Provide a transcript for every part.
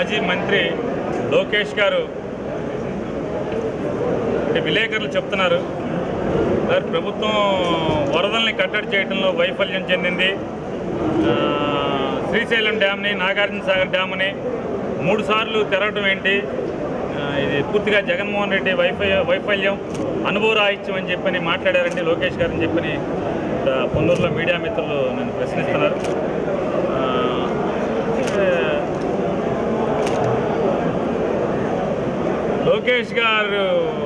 మాజీ మంత్రి లోకేష్ గారు అంటే విలేకరులు చెప్తున్నారు సార్ ప్రభుత్వం వరదల్ని కట్టడి చేయడంలో వైఫల్యం చెందింది ఆ, శ్రీశైలం డ్యామ్ని నాగార్జున సాగర్ డ్యామ్ని మూడు సార్లు తెరవడం ఏంటి ఆ, ఇది పూర్తిగా జగన్మోహన్ రెడ్డి వైఫై వైఫల్యం అనుభవరాహిత్యం అని చెప్పని మాట్లాడారండి లోకేష్ గారు అని చెప్పని ఇక్కడ పొన్నూరులో మీడియా మిత్రులు నన్ను ప్రశ్నిస్తున్నారు ఆ, అంటే లోకేష్ గారు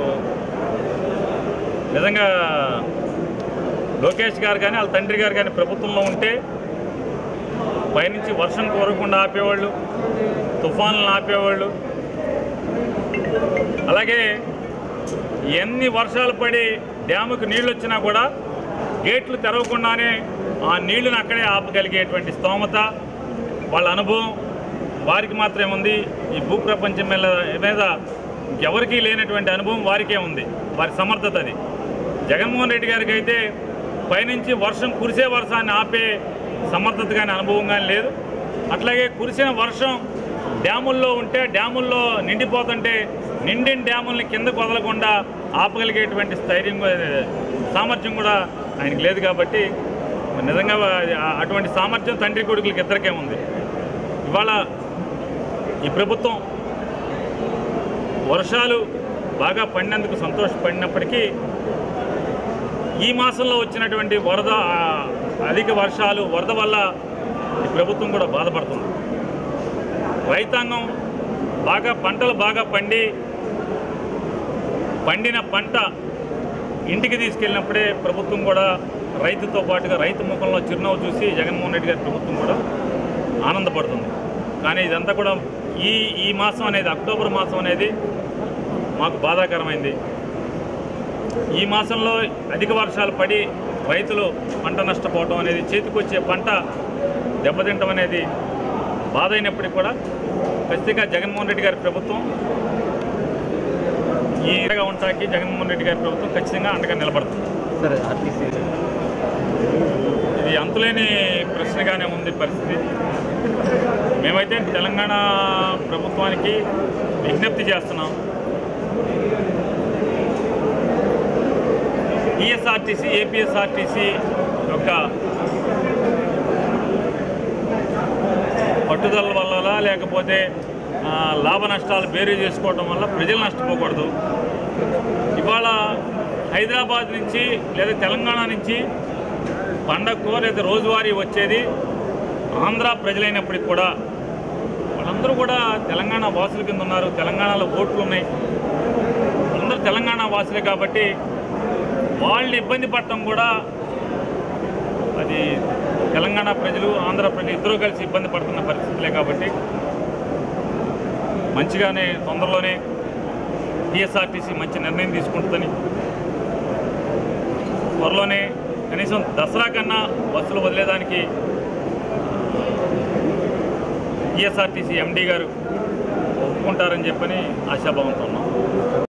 నిజంగా లోకేష్ గారు కానీ వాళ్ళ తండ్రి గారు కానీ ప్రభుత్వంలో ఉంటే పైనుంచి వర్షం కోరకుండా ఆపేవాళ్ళు తుఫాన్లను ఆపేవాళ్ళు అలాగే ఎన్ని వర్షాలు పడి డ్యాముకు నీళ్ళు వచ్చినా కూడా గేట్లు తెరవకుండానే ఆ నీళ్లను అక్కడే ఆపగలిగేటువంటి స్తోమత వాళ్ళ అనుభవం వారికి మాత్రమే ఉంది ఈ భూప్రపంచం మీద మీద ఎవరికీ లేనటువంటి అనుభవం వారికే ఉంది వారి సమర్థత అది జగన్మోహన్ రెడ్డి గారికి అయితే పైనుంచి వర్షం కురిసే వర్షాన్ని ఆపే సమర్థత కానీ అనుభవం కానీ లేదు అట్లాగే కురిసిన వర్షం డ్యాముల్లో ఉంటే డ్యాముల్లో నిండిపోతుంటే నిండిన డ్యాముల్ని కిందకు వదలకుండా ఆపగలిగేటువంటి స్థైర్యం కూడా- సామర్థ్యం కూడా ఆయనకి లేదు కాబట్టి నిజంగా ఆ- అటువంటి సామర్థ్యం తండ్రి కొడుకులకి ఇద్దరికే ఉంది ఇవాళ ఈ ప్రభుత్వం వర్షాలు బాగా పడినందుకు సంతోషపడినప్పటికీ ఈ మాసంలో వచ్చినటువంటి వరద ఆ, అధిక వర్షాలు వరద వల్ల ఈ ప్రభుత్వం కూడా బాధపడుతుంది రైతాంగం బాగా పంటలు బాగా పండి పండిన పంట ఇంటికి తీసుకెళ్ళినప్పుడే ప్రభుత్వం కూడా రైతుతో పాటుగా రైతు ముఖంలో చిరునవ్వు చూసి జగన్మోహన్ రెడ్డి గారి ప్రభుత్వం కూడా ఆనందపడుతుంది కానీ ఇదంతా కూడా ఈ ఈ మాసం అనేది అక్టోబర్ మాసం అనేది మాకు బాధాకరమైంది ఈ మాసంలో అధిక వర్షాలు పడి రైతులు పంట నష్టపోవడం అనేది చేతికొచ్చే పంట దెబ్బతింటం అనేది బాధ అయినప్పటికీ కూడా ఖచ్చితంగా జగన్మోహన్ రెడ్డి గారి ప్రభుత్వం ఈ ఇలాగా ఉంటాకి జగన్మోహన్ రెడ్డి గారి ప్రభుత్వం ఖచ్చితంగా అండగా నిలబడుతుంది సరే ఆర్టీసీ ఇది అంతులేని ప్రశ్నగానే ఉంది పరిస్థితి మేమైతే తెలంగాణ ప్రభుత్వానికి విజ్ఞప్తి చేస్తున్నాం ఈఎస్ఆర్టీసీ ఏపీఎస్ఆర్టీసీ యొక్క పట్టుదల వల్ల లేకపోతే ఆ, లాభ నష్టాలు బేరీ చేసుకోవడం వల్ల ప్రజలు నష్టపోకూడదు ఇవాళ హైదరాబాద్ నుంచి లేదా తెలంగాణ నుంచి పండగకో లేదా రోజువారీ వచ్చేది ఆంధ్ర ప్రజలైనప్పటికి కూడా వాళ్ళందరూ కూడా తెలంగాణ వాసుల కింద ఉన్నారు తెలంగాణలో ఓట్లు ఉన్నాయి అందరూ తెలంగాణ వాసులే కాబట్టి వాళ్ళు ఇబ్బంది పడటం కూడా అది తెలంగాణ ప్రజలు ఆంధ్ర ప్రజలు ఇద్దరూ కలిసి ఇబ్బంది పడుతున్న పరిస్థితులే కాబట్టి మంచిగానే తొందరలోనే టీఎస్ఆర్టీసీ మంచి నిర్ణయం తీసుకుంటుందని త్వరలోనే కనీసం దసరా కన్నా బస్సులు వదిలేదానికి టీఎస్ఆర్టీసీ ఎండీ గారు ఒప్పుకుంటారని చెప్పని ఆశాభావంతో ఉన్నాం